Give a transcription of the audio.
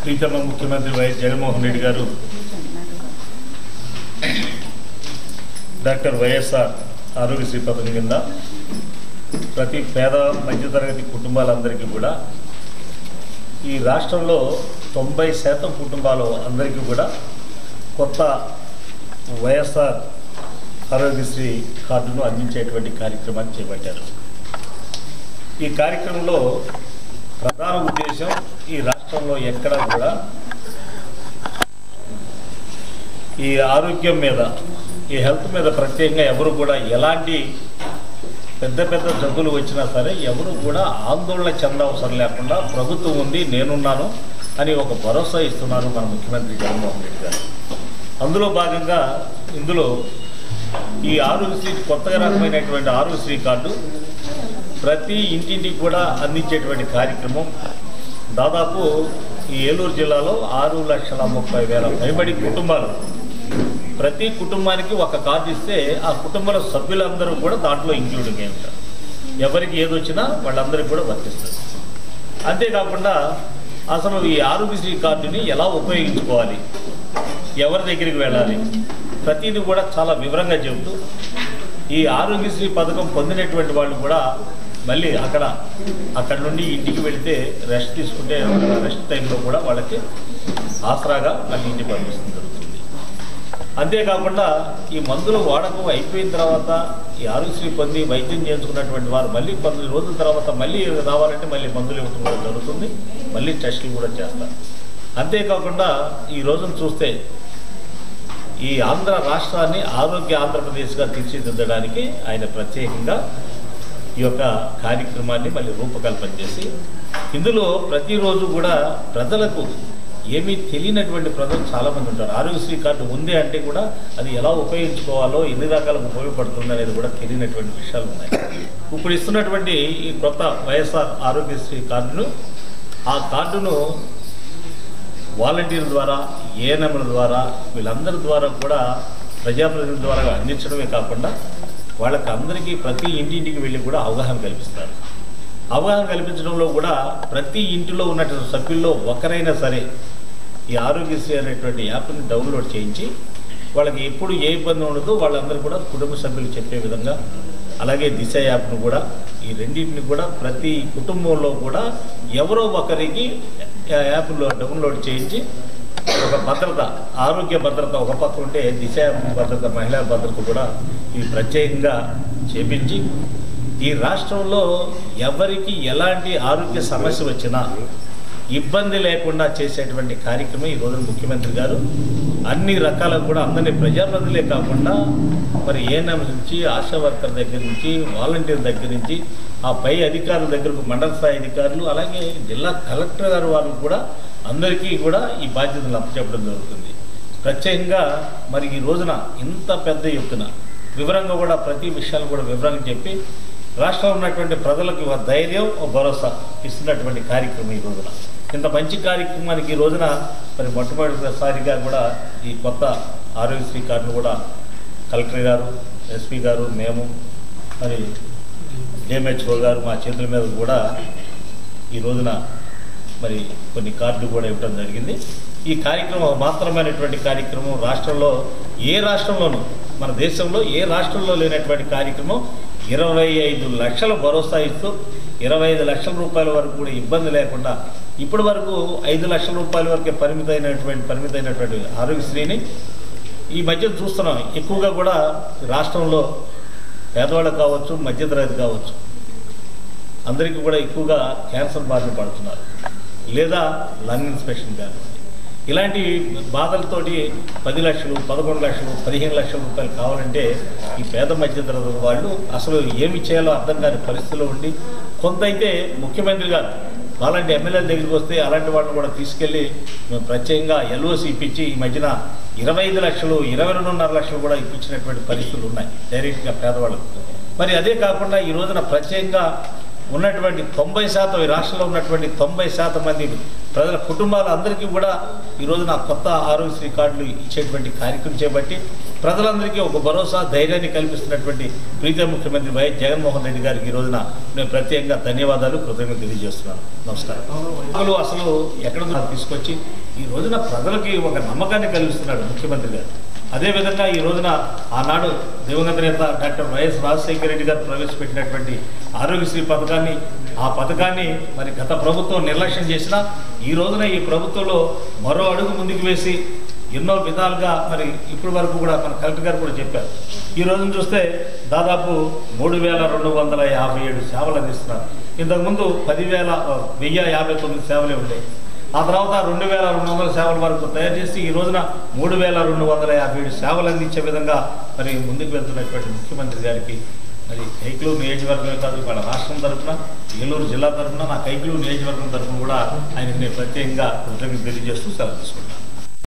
ప్రీతమ ముఖ్యమంత్రి వైఎస్ జగన్మోహన్ రెడ్డి గారు డాక్టర్ వైఎస్ఆర్ ఆరోగ్యశ్రీ పథకం కింద ప్రతి పేద మధ్యతరగతి కుటుంబాలందరికీ కూడా ఈ రాష్ట్రంలో తొంభై శాతం కుటుంబాలు అందరికీ కూడా కొత్త వైఎస్ఆర్ ఆరోగ్యశ్రీ కార్డును అందించేటువంటి కార్యక్రమాన్ని చేపట్టారు ఈ కార్యక్రమంలో ప్రధాన ఉద్దేశం ఈ రాష్ట్రంలో ఎక్కడ కూడా ఈ ఆరోగ్యం మీద ఈ హెల్త్ మీద ప్రత్యేకంగా ఎవరు కూడా ఎలాంటి పెద్ద పెద్ద జబ్బులు వచ్చినా సరే ఎవరు కూడా ఆందోళన చెందవసరం లేకుండా ప్రభుత్వం ఉంది నేనున్నాను అని ఒక భరోసా ఇస్తున్నారు మన ముఖ్యమంత్రి జగన్మోహన్ రెడ్డి గారు అందులో భాగంగా ఇందులో ఈ ఆరోగ్యశ్రీ కొత్తగా రకమైనటువంటి ఆరోగ్యశ్రీ కార్డు ప్రతి ఇంటింటికి కూడా అందించేటువంటి కార్యక్రమం దాదాపు ఈ ఏలూరు జిల్లాలో ఆరు లక్షల ముప్పై వేల పైబడి కుటుంబాలు ప్రతి కుటుంబానికి ఒక కార్డు ఇస్తే ఆ కుటుంబాల సభ్యులందరూ కూడా దాంట్లో ఇంక్లూడింగ్ అయి ఉంటారు ఎవరికి ఏది వచ్చినా వాళ్ళందరికీ కూడా వర్తిస్తుంది అంతేకాకుండా అసలు ఈ ఆరోగ్యశ్రీ కార్డుని ఎలా ఉపయోగించుకోవాలి ఎవరి దగ్గరికి వెళ్ళాలి ప్రతిదీ కూడా చాలా వివరంగా చెబుతూ ఈ ఆరోగ్యశ్రీ పథకం పొందినటువంటి వాళ్ళు కూడా మళ్ళీ అక్కడ అక్కడ నుండి ఇంటికి వెళితే రెస్ట్ తీసుకుంటే రెస్ట్ టైంలో కూడా వాళ్ళకి ఆసరాగా మళ్ళీ ఇంటికి పంపిస్తుంది జరుగుతుంది అంతేకాకుండా ఈ మందుల వాడకం అయిపోయిన తర్వాత ఈ ఆరోగ్యశ్రీ పొంది వైద్యం చేయించుకున్నటువంటి వారు మళ్ళీ కొన్ని రోజుల తర్వాత మళ్ళీ రావాలంటే మళ్ళీ మందులు ఇవ్వడం కూడా జరుగుతుంది మళ్ళీ టెస్టులు కూడా చేస్తారు అంతేకాకుండా ఈ రోజున చూస్తే ఈ ఆంధ్ర రాష్ట్రాన్ని ఆరోగ్య ఆంధ్రప్రదేశ్గా తీర్చిదిద్దడానికి ఆయన ప్రత్యేకంగా ఈ యొక్క కార్యక్రమాన్ని మళ్ళీ రూపకల్పన చేసి ఇందులో ప్రతిరోజు కూడా ప్రజలకు ఏమీ తెలియనటువంటి ప్రజలు చాలామంది ఉంటారు ఆరోగ్యశ్రీ కార్డు ఉంది అంటే కూడా అది ఎలా ఉపయోగించుకోవాలో ఎన్ని రకాలకు ఉపయోగపడుతుంది అనేది కూడా తెలియనటువంటి విషయాలు ఉన్నాయి ఇప్పుడు ఇస్తున్నటువంటి ఈ కొత్త వైఎస్ఆర్ ఆరోగ్యశ్రీ కార్డును ఆ కార్డును వాలంటీర్ల ద్వారా ఏఎన్ఎంల ద్వారా వీళ్ళందరి ద్వారా కూడా ప్రజాప్రతినిధుల ద్వారా అందించడమే కాకుండా వాళ్ళకి అందరికీ ప్రతి ఇంటింటికి వెళ్ళి కూడా అవగాహన కల్పిస్తారు అవగాహన కల్పించడంలో కూడా ప్రతి ఇంటిలో ఉన్నటువంటి సభ్యుల్లో ఒకరైనా సరే ఈ ఆరోగ్యశ్రీ అనేటువంటి యాప్ని డౌన్లోడ్ చేయించి వాళ్ళకి ఎప్పుడు ఏ ఇబ్బంది ఉండదో వాళ్ళందరూ కూడా కుటుంబ సభ్యులు చెప్పే విధంగా అలాగే దిశ యాప్ను కూడా ఈ రెండింటిని కూడా ప్రతి కుటుంబంలో కూడా ఎవరో ఒకరికి ఆ యాప్లో డౌన్లోడ్ చేయించి ఒక భద్రత ఆరోగ్య భద్రత ఒక పక్క ఉంటే దిశ భద్రత మహిళా భద్రత కూడా ఇవి ప్రత్యేకంగా చేపించి ఈ రాష్ట్రంలో ఎవరికి ఎలాంటి ఆరోగ్య సమస్య వచ్చినా ఇబ్బంది లేకుండా చేసేటువంటి కార్యక్రమం ఈ రోజున ముఖ్యమంత్రి గారు అన్ని రకాల కూడా అందరినీ ప్రజాప్రతినిధులే కాకుండా మరి ఏఎన్ఎం నుంచి ఆశా వర్కర్ దగ్గర నుంచి వాలంటీర్ దగ్గర నుంచి ఆ పై అధికారుల దగ్గరకు మండల స్థాయి అధికారులు అలాగే జిల్లా కలెక్టర్ గారు వాళ్ళు కూడా అందరికీ కూడా ఈ బాధ్యతలు అప్పచెప్పడం జరుగుతుంది ప్రత్యేకంగా మరి ఈ రోజున ఇంత పెద్ద ఎత్తున వివరంగా కూడా ప్రతి విషయాలు కూడా వివరంగా చెప్పి రాష్ట్రంలో ఉన్నటువంటి ప్రజలకు ఒక ధైర్యం ఒక భరోసా ఇస్తున్నటువంటి కార్యక్రమం ఈ రోజున ఇంత మంచి కార్యక్రమానికి ఈ రోజున మరి మొట్టమొదటిసారిగా కూడా ఈ కొత్త ఆరోగ్యశ్రీ కార్డును కూడా కలెక్టర్ గారు ఎస్పీ గారు మేము మరి డిఎంహెచ్ఓ గారు మా చేతుల మీద కూడా ఈ రోజున మరి కొన్ని కార్డులు కూడా ఇవ్వడం జరిగింది ఈ కార్యక్రమం మాత్రమైనటువంటి కార్యక్రమం రాష్ట్రంలో ఏ రాష్ట్రంలోనూ మన దేశంలో ఏ రాష్ట్రంలో లేనటువంటి కార్యక్రమం ఇరవై ఐదు లక్షల భరోసా ఇస్తూ ఇరవై ఐదు లక్షల రూపాయల వరకు కూడా ఇబ్బంది లేకుండా ఇప్పటి వరకు ఐదు లక్షల రూపాయల వరకే పరిమితమైనటువంటి పరిమితమైనటువంటి ఆరోగ్యశ్రీని ఈ మధ్య చూస్తున్నాం ఎక్కువగా కూడా రాష్ట్రంలో పేదవాళ్ళకు కావచ్చు మధ్యతరగతి కావచ్చు అందరికీ కూడా ఎక్కువగా క్యాన్సర్ బారిన పడుతున్నారు లేదా లంగ్ ఇన్స్పెక్షన్ కానీ ఇలాంటి బాధలతోటి పది లక్షలు పదకొండు లక్షలు పదిహేను లక్షల రూపాయలు కావాలంటే ఈ పేద మధ్యతరగతి వాళ్ళు అసలు ఏమి చేయాలో అర్థం కాని పరిస్థితిలో ఉండి కొంత అయితే ముఖ్యమంత్రి గారు అలాంటి ఎమ్మెల్యేల దగ్గరికి వస్తే అలాంటి వాళ్ళని కూడా తీసుకెళ్ళి మేము ప్రత్యేకంగా ఎల్ఓసి ఇప్పించి ఈ మధ్యన ఇరవై ఐదు లక్షలు ఇరవై రెండున్నర లక్షలు కూడా ఇప్పించినటువంటి పరిస్థితులు ఉన్నాయి డైరెక్ట్గా పేదవాళ్ళకు మరి అదే కాకుండా ఈ రోజున ప్రత్యేకంగా ఉన్నటువంటి తొంభై శాతం ఈ రాష్ట్రంలో ఉన్నటువంటి తొంభై శాతం మంది ప్రజల కుటుంబాల అందరికీ కూడా ఈ రోజున కొత్త ఆరోగ్యశ్రీ కార్డులు ఇచ్చేటువంటి కార్యక్రమం చేపట్టి ప్రజలందరికీ ఒక భరోసా ధైర్యాన్ని కల్పిస్తున్నటువంటి ప్రీత ముఖ్యమంత్రి వైఎస్ జగన్మోహన్ రెడ్డి గారికి ఈ రోజున నేను ప్రత్యేకంగా ధన్యవాదాలు కృతజ్ఞతలు తెలియజేస్తున్నాను నమస్కారం అసలు అసలు ఎక్కడ నుండి తీసుకొచ్చి ఈ రోజున ప్రజలకి ఒక నమ్మకాన్ని కలిగిస్తున్నాడు ముఖ్యమంత్రి గారు అదేవిధంగా ఈ రోజున ఆనాడు దివంగత నేత డాక్టర్ వైఎస్ రాజశేఖర రెడ్డి గారు ప్రవేశపెట్టినటువంటి ఆరోగ్యశ్రీ పథకాన్ని ఆ పథకాన్ని మరి గత ప్రభుత్వం నిర్లక్ష్యం చేసినా ఈ రోజున ఈ ప్రభుత్వంలో మరో అడుగు ముందుకు వేసి ఎన్నో విధాలుగా మరి ఇప్పటి వరకు కూడా మన కలెక్టర్ గారు కూడా చెప్పారు ఈ రోజున చూస్తే దాదాపు మూడు వేల రెండు వందల యాభై ఏడు సేవలు అందిస్తున్నారు ఇంతకుముందు పదివేల వెయ్యి యాభై తొమ్మిది సేవలే ఉండేవి ఆ తర్వాత రెండు వేల రెండు వందల సేవల వరకు తయారు చేసి ఈ రోజున మూడు వేల రెండు వందల యాభై ఏడు సేవలు అందించే విధంగా మరి ముందుకు వెళ్తున్నటువంటి ముఖ్యమంత్రి గారికి మరి కైకలూరు నియోజకవర్గమే కాదు ఇవాళ రాష్ట్రం తరఫున ఏలూరు జిల్లా తరఫున నా కైకలూరు నియోజకవర్గం తరఫున కూడా ఆయనకి నేను ప్రత్యేకంగా కృతజ్ఞత తెలియజేస్తూ సెలవు తీసుకుంటాను